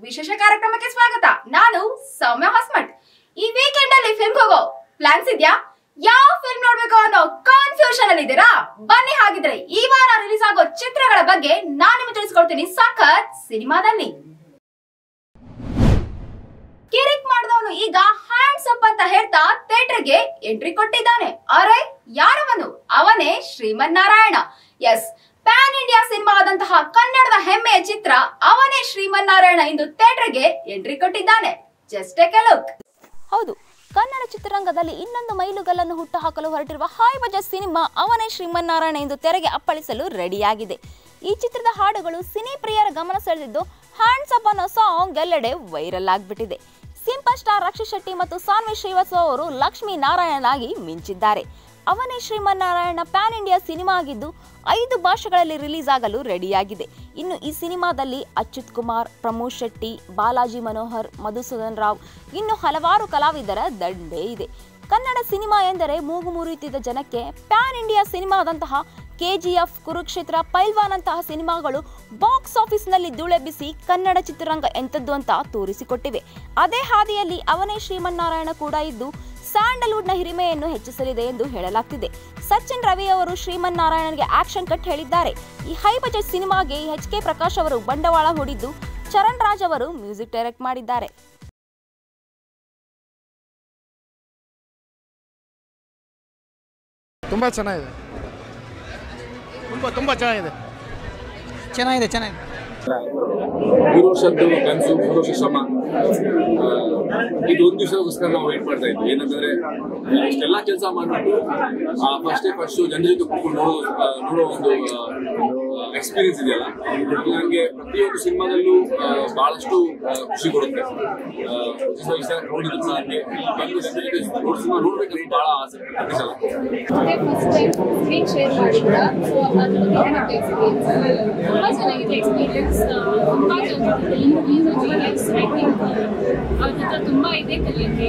ವಿಶೇಷ ಕಾರ್ಯಕ್ರಮಕ್ಕೆ ಸ್ವಾಗತ ನಾನು ಸೌಮ್ಯ ಹೊಸ್ಮಠ್ ಈ ವೀಕೆಂಡ್ ಅಲ್ಲಿ ಫಿಲ್ಮ್ ಹೋಗೋ ಪ್ಲಾನ್ಸ್ ಇದ್ಯಾ ಯಾವ ಫಿಲ್ಮ್ ನೋಡ್ಬೇಕು ಅನ್ನೋ ಕನ್ಫ್ಯೂಷನ್ ಅಲ್ಲಿ ಇದ್ದೀರಾ ಬನ್ನಿ ಹಾಗಿದ್ರೆ ಈ ವಾರ ರಿಲೀಸ್ ಆಗೋ ಚಿತ್ರಗಳ ಬಗ್ಗೆ ನಾನು ನಿಮಗೆ ತಿಳಿಸ್ಕೊಡ್ತೀನಿ ಸಖತ್ ಸಿನಿಮಾದಲ್ಲಿ ಕಿರಿಕ್ ಮಾಡಿದವನು ಈಗ ಹ್ಯಾಂಡ್ಸ್ ಅಪ್ ಅಂತ ಹೇಳ್ತಾ ಥಿಯೇಟರ್ಗೆ ಎಂಟ್ರಿ ಕೊಟ್ಟಿದ್ದಾನೆ ಅರೆ ಯಾರವನು ಅವನೇ Shriman Narayana yes pan India cinema ಆದಂತಹ ಕನ್ನಡದ ಹೆಮ್ಮೆಯ ಚಿತ್ರ ಅವನೇ ಶ್ರೀಮನ್ ನಾರಾಯಣ ಇಂದು ಥಿಯೇಟರ್ಗೆ ಎಂಟ್ರಿ ಕೊಟ್ಟಿದ್ದಾನೆ ಜಸ್ಟ್ ಟೇಕ್ ಎ ಲುಕ್ ಹೌದು ಕನ್ನಡ ಚಿತ್ರರಂಗದಲ್ಲಿ ಇನ್ನೊಂದು ಮೈಲುಗಲ್ಲನ್ನು ಹುಟ್ಟುಹಾಕಲು ಹೊರಟಿರುವ ಹಾಯ್ ಬಜಾಜ್ ಸಿನಿಮಾ ಅವನೇ ಶ್ರೀಮನ್ನಾರಾಯಣ ಎಂದು ತೆರೆಗೆ ಅಪ್ಪಳಿಸಲು ರೆಡಿಯಾಗಿದೆ ಈ ಚಿತ್ರದ ಹಾಡುಗಳು ಸಿನಿ ಪ್ರಿಯರ ಗಮನ ಸೆಳೆದಿದ್ದು ಹ್ಯಾಂಡ್ಸ್ ಅಪ್ ಅನ್ನೋ ಸಾಂಗ್ ಎಲ್ಲೆಡೆ ವೈರಲ್ ಆಗಿಬಿಟ್ಟಿದೆ ಸಿಂಪಲ್ ಸ್ಟಾರ್ ರಕ್ಷಿತ್ ಶೆಟ್ಟಿ ಮತ್ತು ಸಾನ್ವಿ ಶ್ರೀವಾಸ್ತವ ಅವರು ಲಕ್ಷ್ಮೀ ನಾರಾಯಣನಾಗಿ ಮಿಂಚಿದ್ದಾರೆ ಅವನೇ ಶ್ರೀಮನ್ನಾರಾಯಣ ಪ್ಯಾನ್ ಇಂಡಿಯಾ ಸಿನಿಮಾ ಆಗಿದ್ದು ಐದು ಭಾಷೆಗಳಲ್ಲಿ ರಿಲೀಸ್ ಆಗಲು ರೆಡಿಯಾಗಿದೆ ಇನ್ನು ಈ ಸಿನಿಮಾದಲ್ಲಿ ಅಚ್ಯುತ್ ಕುಮಾರ್ ಪ್ರಮೋದ್ ಶೆಟ್ಟಿ ಬಾಲಾಜಿ ಮನೋಹರ್ ಮಧುಸೂದನ್ ರಾವ್ ಇನ್ನು ಹಲವಾರು ಕಲಾವಿದರ ದಂಡೇ ಇದೆ ಕನ್ನಡ ಸಿನಿಮಾ ಎಂದರೆ ಮೂಗು ಮುರಿಯುತ್ತಿದ್ದ ಜನಕ್ಕೆ ಪ್ಯಾನ್ ಇಂಡಿಯಾ ಸಿನಿಮಾದಂತಹ ಕೆಜಿಎಫ್ ಕುರುಕ್ಷೇತ್ರ ಪೈಲ್ವಾನ್ ಅಂತಹ ಸಿನಿಮಾಗಳು ಬಾಕ್ಸ್ ಆಫೀಸ್ನಲ್ಲಿ ಧೂಳೆಬ್ಬಿಸಿ ಕನ್ನಡ ಚಿತ್ರರಂಗ ಎಂಥದ್ದು ಅಂತ ತೋರಿಸಿಕೊಟ್ಟಿವೆ ಅದೇ ಹಾದಿಯಲ್ಲಿ ಅವನೇ ಶ್ರೀಮನ್ನಾರಾಯಣ ಕೂಡ ಇದ್ದು ಸ್ಯಾಂಡಲ್ವುಡ್ನ ಹಿರಿಮೆಯನ್ನು ಹೆಚ್ಚಿಸಲಿದೆ ಎಂದು ಹೇಳಲಾಗ್ತಿದೆ ಸಚಿನ್ ರವಿ ಅವರು ಶ್ರೀಮನ್ನಾರಾಯಣನಿಗೆ ಆಕ್ಷನ್ ಕಟ್ ಹೇಳಿದ್ದಾರೆ ಈ ಹೈ ಬಜೆಟ್ ಸಿನಿಮಾಗೆ ಎಚ್ ಕೆ ಪ್ರಕಾಶ್ ಅವರು ಬಂಡವಾಳ ಹೂಡಿದ್ದು ಚರಣ್ ರಾಜ್ ಅವರು ಮ್ಯೂಸಿಕ್ ಡೈರೆಕ್ಟ್ ಮಾಡಿದ್ದಾರೆ ತುಂಬ ಚೆನ್ನಾಗಿದೆ ತುಂಬ ತುಂಬ ಚೆನ್ನಾಗಿದೆ ಚೆನ್ನಾಗಿದೆ ಚೆನ್ನಾಗಿದೆ ಮೂರು ವರ್ಷದ್ದು ಕನಸು ಮೂರು ವರ್ಷ ಶ್ರಮ ಆ, ಇದು ಒಂದು ದಿವಸಕ್ಕೋಸ್ಕರ ನಾವು ವೇಟ್ ಮಾಡ್ತಾ ಇದ್ವಿ ಏನಂತಂದ್ರೆ ಆ, ಇಷ್ಟೆಲ್ಲ ಕೆಲಸ ಮಾಡ್ಬಿಟ್ಟು ಆ ಫಸ್ಟ್ ಡೇ ಫಸ್ಟ್ ಜನರ ಜೊತೆ ಕೂತ್ಕೊಂಡು ನೋಡೋ ಆ, ನೋಡೋ ಒಂದು ಎಕ್ಸ್ಪೀರಿಯನ್ಸ್ ಇದೆಯಲ್ಲ ಅದು ನನಗೆ ಪ್ರತಿಯೊಂದು ಸಿನಿಮಾದಲ್ಲೂ ಆ, ಬಹಳಷ್ಟು ಆ, ಖುಷಿ ಕೊಡುತ್ತೆ ಆ, ಹೊಸ ಹೊಸ ನೋಡಿದ್ರು ನನಗೆ ಬಂದು ಜನರ ಜೊತೆ ನೋಡ್ ಸಿನಿಮಾ ನೋಡ್ಬೇಕಂತ ಬಹಳ ಆಸೆ ಪ್ರತಿ ಸಲ ಅದೇ ಫಸ್ಟ್ ಟೈಮ್ ಸ್ಕ್ರೀನ್ ಶೇರ್ ಮಾಡಿದ್ರ ಸೊ ಅದ್ರ ಬಗ್ಗೆ ಏನಾಗುತ್ತೆ ಎಕ್ಸ್ಪೀರಿಯನ್ಸ್ ತುಂಬ ಚೆನ್ನಾಗಿದೆ ಎಕ್ಸ್ಪೀರಿಯನ್ಸ್ ತುಂಬ ಚೆನ್ನಾಗಿದೆ ಈಸ್ ಜೀನಿಯಸ್ ಐ ಥಿಂಕ್ ಅವ್ರ ಹತ್ರ ತುಂಬ ಇದೆ ಕಲಿಯೋಕ್ಕೆ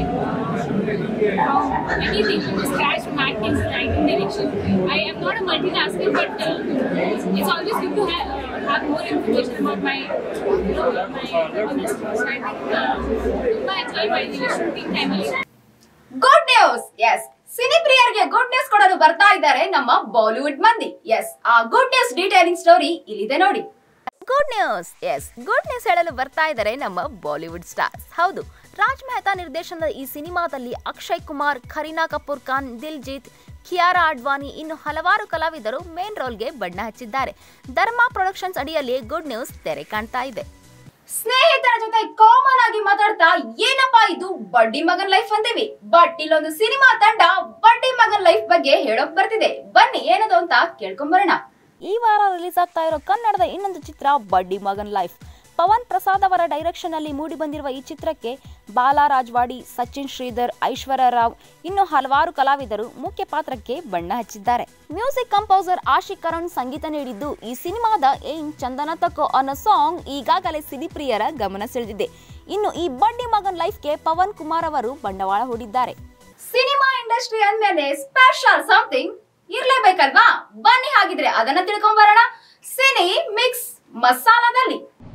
anything scratch acting writing direction I am not a multitasking but it's always good to have more information about my my I think ತುಂಬ ಎಂಜಾಯ್ ಮಾಡಿದ್ದೀವಿ ಶೂಟಿಂಗ್ ಟೈಮಲ್ಲಿ ಗುಡ್ ನ್ಯೂಸ್ ಎಸ್ ಸಿನಿ ಪ್ರಿಯರಿಗೆ good news ಕೊಡಲು ಬರ್ತಾ ಇದ್ದಾರೆ ನಮ್ಮ Bollywood ಮಂದಿ S ಆ ಗುಡ್ ನ್ಯೂಸ್ ಡೀಟೇಲಿಂಗ್ ಸ್ಟೋರಿ ಇಲ್ಲಿದೆ ನೋಡಿ good news yes good news ಹೇಳಲು ಬರ್ತಾ ಇದ್ದಾರೆ ನಮ್ಮ ಬಾಲಿವುಡ್ ಸ್ಟಾರ್ಸ್ ಹೌದು ರಾಜ್ ಮೆಹ್ತಾ ನಿರ್ದೇಶನದ ಈ ಸಿನಿಮಾದಲ್ಲಿ ಅಕ್ಷಯ್ ಕುಮಾರ್ ಕರೀನಾ ಕಪೂರ್ ಖಾನ್ ದಿಲ್ಜೀತ್ ಕಿಯಾರಾ ಅಡ್ವಾನಿ ಇನ್ನು ಹಲವಾರು ಕಲಾವಿದರು ಮೇನ್ ರೋಲ್ಗೆ ಬಣ್ಣ ಹಚ್ಚಿದ್ದಾರೆ ಧರ್ಮ ಪ್ರೊಡಕ್ಷನ್ಸ್ ಅಡಿಯಲ್ಲಿ ಗುಡ್ ನ್ಯೂಸ್ ತೆರೆ ಕಾಣ್ತಾ ಇದೆ ಸ್ನೇಹಿತರ ಜೊತೆ ಕಾಮನ್ ಆಗಿ ಮಾತಾಡ್ತಾ ಏನಪ್ಪಾ ಇದು ಬಡ್ಡಿ ಮಗನ್ ಲೈಫ್ ಅಂತೀವಿ ಬಟ್ ಇಲ್ಲೊಂದು ಸಿನಿಮಾ ತಂಡ ಬಡ್ಡಿ ಮಗನ್ ಲೈಫ್ ಬಗ್ಗೆ ಹೇಳೋಕ್ ಬರ್ತಿದೆ ಬನ್ನಿ ಏನದು ಅಂತ ಕೇಳ್ಕೊಂಬರೋಣ ಈ ವಾರ ರಿಲೀಸ್ ಆಗ್ತಾ ಇರೋ ಕನ್ನಡದ ಇನ್ನೊಂದು ಚಿತ್ರ ಬಡ್ಡಿ ಮಗನ್ ಲೈಫ್ ಪವನ್ ಪ್ರಸಾದ್ ಅವರ ಡೈರೆಕ್ಷನ್ ಅಲ್ಲಿ ಮೂಡಿ ಬಂದಿರುವ ಈ ಚಿತ್ರಕ್ಕೆ ಬಾಲಾ ರಾಜ್ವಾಡಿ ಸಚಿನ್ ಶ್ರೀಧರ್ ಐಶ್ವರ್ಯ ರಾವ್ ಇನ್ನು ಹಲವಾರು ಕಲಾವಿದರು ಮುಖ್ಯ ಪಾತ್ರಕ್ಕೆ ಬಣ್ಣ ಹಚ್ಚಿದ್ದಾರೆ ಮ್ಯೂಸಿಕ್ ಕಂಪೋಸರ್ ಆಶಿಕ್ ಕರಣ್ ಸಂಗೀತ ನೀಡಿದ್ದು ಈ ಸಿನಿಮಾದ ಏನ್ ಚಂದನ ತಕೋ ಅನ್ನೋ ಸಾಂಗ್ ಈಗಾಗಲೇ ಸಿನಿಪ್ರಿಯರ ಗಮನ ಸೆಳೆದಿದೆ ಇನ್ನು ಈ ಬಡ್ಡಿ ಮಗನ್ ಲೈಫ್ಗೆ ಪವನ್ ಕುಮಾರ್ ಅವರು ಬಂಡವಾಳ ಹೂಡಿದ್ದಾರೆ ಸಿನಿಮಾ ಇಂಡಸ್ಟ್ರಿ ಅಂದ್ಮೇಲೆ ಸ್ಪೆಷಲ್ ಸಮಥಿಂಗ್ ಇರ್ಲೇಬೇಕಲ್ವಾ ಬನ್ನಿ ಹಾಗಿದ್ರೆ ಅದನ್ನ ತಿಳ್ಕೊಂಬರೋಣ ಸಿನಿ ಮಿಕ್ಸ್ ಮಸಾಲಾದಲ್ಲಿ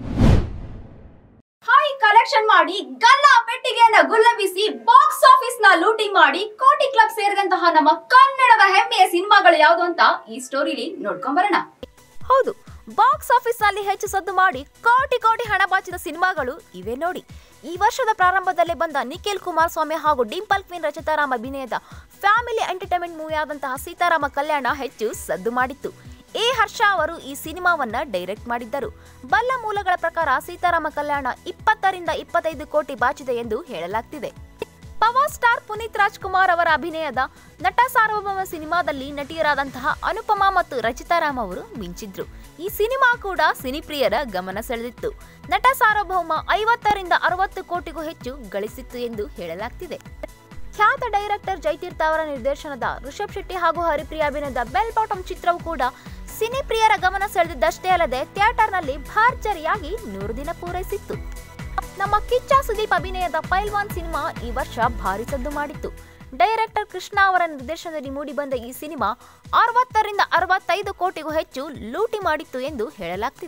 ಹೈ ಕಲೆಕ್ಷನ್ ಮಾಡಿ ಗಲ್ಲಾ ಪೆಟ್ಟಿಗೆಯನ್ನ ಗುಲ್ಲಬಿಸಿ ಬಾಕ್ಸ್ ಆಫೀಸ್ ನ ಲೂಟಿ ಮಾಡಿ ಕೋಟಿ ಕ್ಲಬ್ ಸೇರಿದಂತಹ ನಮ್ಮ ಕನ್ನಡದ ಹೆಮ್ಮೆಯ ಸಿನಿಮಾಗಳು ಯಾವುದು ಅಂತ ಈ ಸ್ಟೋರಿಲಿ ನೋಡ್ಕೊಂಬರೋಣ ಹೌದು ಬಾಕ್ಸ್ ಆಫೀಸ್ ನಲ್ಲಿ ಹೆಚ್ಚು ಸದ್ದು ಮಾಡಿ ಕೋಟಿ ಕೋಟಿ ಹಣ ಬಾಚಿದ ಸಿನಿಮಾಗಳು ಇವೆ ನೋಡಿ ಈ ವರ್ಷದ ಪ್ರಾರಂಭದಲ್ಲೇ ಬಂದ ನಿಖಿಲ್ ಕುಮಾರಸ್ವಾಮಿ ಹಾಗೂ ಡಿಂಪಲ್ ಕ್ವೀನ್ ರಚಿತಾರಾಮ್ ಅಭಿನಯದ ಫ್ಯಾಮಿಲಿ ಎಂಟರ್ಟೈನ್ಮೆಂಟ್ ಮೂವಿ ಆದಂತಹ ಸೀತಾರಾಮ ಕಲ್ಯಾಣ ಹೆಚ್ಚು ಸದ್ದು ಮಾಡಿತ್ತು ಎ ಹರ್ಷ ಅವರು ಈ ಸಿನಿಮಾವನ್ನ ಡೈರೆಕ್ಟ್ ಮಾಡಿದ್ದರು ಬಲ್ಲ ಮೂಲಗಳ ಪ್ರಕಾರ ಸೀತಾರಾಮ ಕಲ್ಯಾಣ ಇಪ್ಪತ್ತರಿಂದ ಇಪ್ಪತ್ತೈದು ಕೋಟಿ ಬಾಚಿದೆ ಎಂದು ಹೇಳಲಾಗ್ತಿದೆ ಪವರ್ ಸ್ಟಾರ್ ಪುನೀತ್ ರಾಜ್ಕುಮಾರ್ ಅವರ ಅಭಿನಯದ ನಟ ಸಾರ್ವಭೌಮ ಸಿನಿಮಾದಲ್ಲಿ ನಟಿಯರಾದಂತಹ ಅನುಪಮಾ ಮತ್ತು ರಚಿತಾರಾಮ್ ಅವರು ಮಿಂಚಿದ್ರು ಈ ಸಿನಿಮಾ ಕೂಡ ಸಿನಿಪ್ರಿಯರ ಗಮನ ಸೆಳೆದಿತ್ತು ನಟ ಸಾರ್ವಭೌಮ ಐವತ್ತರಿಂದ ಅರವತ್ತು ಕೋಟಿಗೂ ಹೆಚ್ಚು ಗಳಿಸಿತ್ತು ಎಂದು ಹೇಳಲಾಗ್ತಿದೆ ಖ್ಯಾತ ಡೈರೆಕ್ಟರ್ ಜಯತೀರ್ಥ ಅವರ ನಿರ್ದೇಶನದ ಋಷಭ್ ಶೆಟ್ಟಿ ಹಾಗೂ ಹರಿಪ್ರಿಯ ಅಭಿನಯದ ಬೆಲ್ ಬಾಟಮ್ ಚಿತ್ರವು ಕೂಡ ಸಿನಿಪ್ರಿಯರ ಗಮನ ಸೆಳೆದಿದ್ದಷ್ಟೇ ಅಲ್ಲದೆ ಥಿಯೇಟರ್ನಲ್ಲಿ ಭರ್ಜರಿಯಾಗಿ ನೂರು ದಿನ ಪೂರೈಸಿತ್ತು ನಮ್ಮ ಕಿಚ್ಚ ಸುದೀಪ್ ಅಭಿನಯದ ಪೈಲ್ವಾನ್ ಸಿನಿಮಾ ಈ ವರ್ಷ ಭಾರಿ ಸದ್ದು ಮಾಡಿತ್ತು ಡೈರೆಕ್ಟರ್ ಕೃಷ್ಣ ಅವರ ನಿರ್ದೇಶನದಲ್ಲಿ ಮೂಡಿಬಂದ ಈ ಸಿನಿಮಾ ಅರವತ್ತರಿಂದ ಅರವತ್ತೈದು ಕೋಟಿಗೂ ಹೆಚ್ಚು ಲೂಟಿ ಮಾಡಿತ್ತು ಎಂದು ಹೇಳಲಾಗ್ತಿದೆ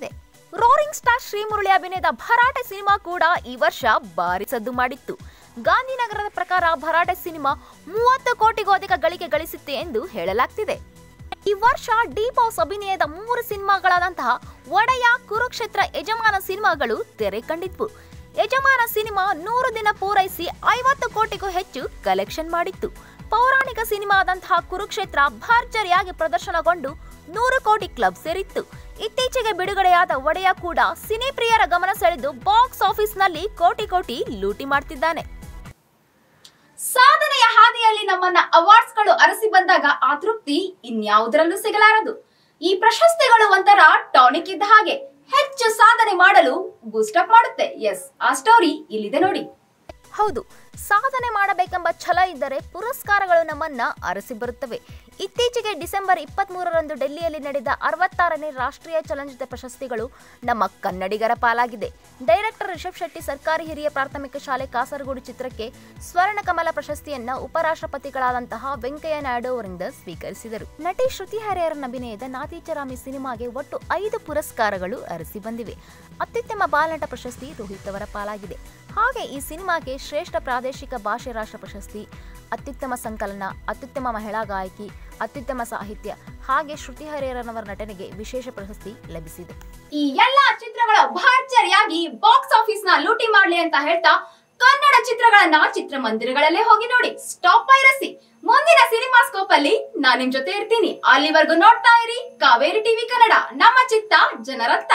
ರೋರಿಂಗ್ ಸ್ಟಾರ್ ಶ್ರೀಮುರಳಿ ಅಭಿನಯದ ಭರಾಟೆ ಸಿನಿಮಾ ಕೂಡ ಈ ವರ್ಷ ಭಾರಿ ಸದ್ದು ಮಾಡಿತ್ತು ಗಾಂಧಿನಗರದ ಪ್ರಕಾರ ಭರಾಟೆ ಸಿನಿಮಾ ಮೂವತ್ತು ಕೋಟಿಗೂ ಅಧಿಕ ಗಳಿಕೆ ಗಳಿಸಿತ್ತು ಎಂದು ಹೇಳಲಾಗ್ತಿದೆ ಈ ವರ್ಷ ಡಿ ಬಾಸ್ ಅಭಿನಯದ ಮೂರು ಸಿನಿಮಾಗಳಾದಂತಹ ಒಡೆಯ ಕುರುಕ್ಷೇತ್ರ ಯಜಮಾನ ಸಿನಿಮಾಗಳು ತೆರೆ ಕಂಡಿದ್ವು ಯಜಮಾನ ಸಿನಿಮಾ ನೂರು ದಿನ ಪೂರೈಸಿ ಐವತ್ತು ಕೋಟಿಗೂ ಹೆಚ್ಚು ಕಲೆಕ್ಷನ್ ಮಾಡಿತ್ತು ಪೌರಾಣಿಕ ಸಿನಿಮಾ ಆದಂತಹ ಕುರುಕ್ಷೇತ್ರ ಭರ್ಜರಿಯಾಗಿ ಪ್ರದರ್ಶನಗೊಂಡು ನೂರು ಕೋಟಿ ಕ್ಲಬ್ ಸೇರಿತ್ತು ಇತ್ತೀಚೆಗೆ ಬಿಡುಗಡೆಯಾದ ಒಡೆಯ ಕೂಡ ಸಿನಿ ಪ್ರಿಯರ ಗಮನ ಸೆಳೆದು ಬಾಕ್ಸ್ ಆಫೀಸ್ನಲ್ಲಿ ಕೋಟಿ ಕೋಟಿ ಲೂಟಿ ಮಾಡ್ತಿದ್ದಾನೆ ಸಾಧನೆಯ ಹಾದಿಯಲ್ಲಿ ನಮ್ಮನ್ನ ಅವಾರ್ಡ್ಸ್ಗಳು ಅರಸಿ ಬಂದಾಗ ಆ ತೃಪ್ತಿ ಇನ್ಯಾವುದರಲ್ಲೂ ಸಿಗಲಾರದು ಈ ಪ್ರಶಸ್ತಿಗಳು ಒಂಥರ ಟಾನಿಕ್ ಇದ್ದ ಹಾಗೆ ಹೆಚ್ಚು ಸಾಧನೆ ಮಾಡಲು ಬೂಸ್ಟಪ್ ಮಾಡುತ್ತೆ ಎಸ್ ಆ ಸ್ಟೋರಿ ಇಲ್ಲಿದೆ ನೋಡಿ ಹೌದು ಸಾಧನೆ ಮಾಡಬೇಕೆಂಬ ಛಲ ಇದ್ದರೆ ಪುರಸ್ಕಾರಗಳು ನಮ್ಮನ್ನ ಅರಸಿ ಬರುತ್ತವೆ ಇತ್ತೀಚೆಗೆ ಡಿಸೆಂಬರ್ ಇಪ್ಪತ್ತ್ ಮೂರರಂದು ಡೆಲ್ಲಿಯಲ್ಲಿ ನಡೆದ ಅರವತ್ತಾರನೇ ರಾಷ್ಟ್ರೀಯ ಚಲನಚಿತ್ರ ಪ್ರಶಸ್ತಿಗಳು ನಮ್ಮ ಕನ್ನಡಿಗರ ಪಾಲಾಗಿದೆ ಡೈರೆಕ್ಟರ್ ರಿಷಬ್ ಶೆಟ್ಟಿ ಸರ್ಕಾರಿ ಹಿರಿಯ ಪ್ರಾಥಮಿಕ ಶಾಲೆ ಕಾಸರಗೋಡು ಚಿತ್ರಕ್ಕೆ ಸ್ವರ್ಣ ಕಮಲ ಪ್ರಶಸ್ತಿಯನ್ನ ಉಪರಾಷ್ಟ್ರಪತಿಗಳಾದಂತಹ ವೆಂಕಯ್ಯ ನಾಯ್ಡು ಅವರಿಂದ ಸ್ವೀಕರಿಸಿದರು ನಟಿ ಶ್ರುತಿ ಹರಿಹರನ್ ಅಭಿನಯದ ನಾತೀಚರಾಮಿ ಸಿನಿಮಾಗೆ ಒಟ್ಟು ಐದು ಪುರಸ್ಕಾರಗಳು ಅರಸಿ ಬಂದಿವೆ ಅತ್ಯುತ್ತಮ ಬಾಲನಟ ಪ್ರಶಸ್ತಿ ರೋಹಿತ್ ಅವರ ಪಾಲಾಗಿದೆ ಹಾಗೆ ಈ ಸಿನಿಮಾಗೆ ಶ್ರೇಷ್ಠ ಪ್ರಾದೇಶಿಕ ಭಾಷೆ ರಾಷ್ಟ್ರ ಪ್ರಶಸ್ತಿ ಅತ್ಯುತ್ತಮ ಸಂಕಲನ ಅತ್ಯುತ್ತಮ ಮಹಿಳಾ ಗಾಯಕಿ ಅತ್ಯುತ್ತಮ ಸಾಹಿತ್ಯ ಹಾಗೆ ಶ್ರುತಿ ಹರಿಹರನ್ ಅವರ ನಟನೆಗೆ ವಿಶೇಷ ಪ್ರಶಸ್ತಿ ಲಭಿಸಿದೆ ಈ ಎಲ್ಲಾ ಚಿತ್ರಗಳ ಭರ್ಜರಿಯಾಗಿ ಬಾಕ್ಸ್ ಆಫೀಸ್ ನ ಲೂಟಿ ಮಾಡ್ಲಿ ಅಂತ ಹೇಳ್ತಾ ಕನ್ನಡ ಚಿತ್ರಗಳನ್ನ ಚಿತ್ರಮಂದಿರಗಳಲ್ಲೇ ಹೋಗಿ ನೋಡಿ ಸ್ಟಾಪ್ ಪೈರಸಿ ಮುಂದಿನ ಸಿನಿಮಾ ಸ್ಕೋಪ್ ಅಲ್ಲಿ ನಾನ್ ನಿಮ್ ಜೊತೆ ಇರ್ತೀನಿ ಅಲ್ಲಿವರೆಗೂ ನೋಡ್ತಾ ಇರಿ ಕಾವೇರಿ ಟಿವಿ ಕನ್ನಡ ನಮ್ಮ ಚಿತ್ತ ಜನರತ್ತ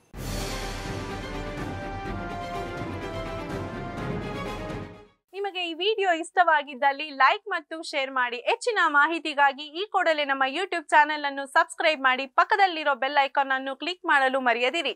ನಿಮಗೆ ಈ ವಿಡಿಯೋ ಇಷ್ಟವಾಗಿದ್ದಲ್ಲಿ ಲೈಕ್ ಮತ್ತು ಶೇರ್ ಮಾಡಿ ಹೆಚ್ಚಿನ ಮಾಹಿತಿಗಾಗಿ ಈ ಕೂಡಲೇ ನಮ್ಮ ಯೂಟ್ಯೂಬ್ ಚಾನೆಲ್ ಅನ್ನು ಸಬ್ಸ್ಕ್ರೈಬ್ ಮಾಡಿ ಪಕ್ಕದಲ್ಲಿರೋ ಬೆಲ್ ಐಕಾನ್ ಅನ್ನು ಕ್ಲಿಕ್ ಮಾಡಲು ಮರೆಯದಿರಿ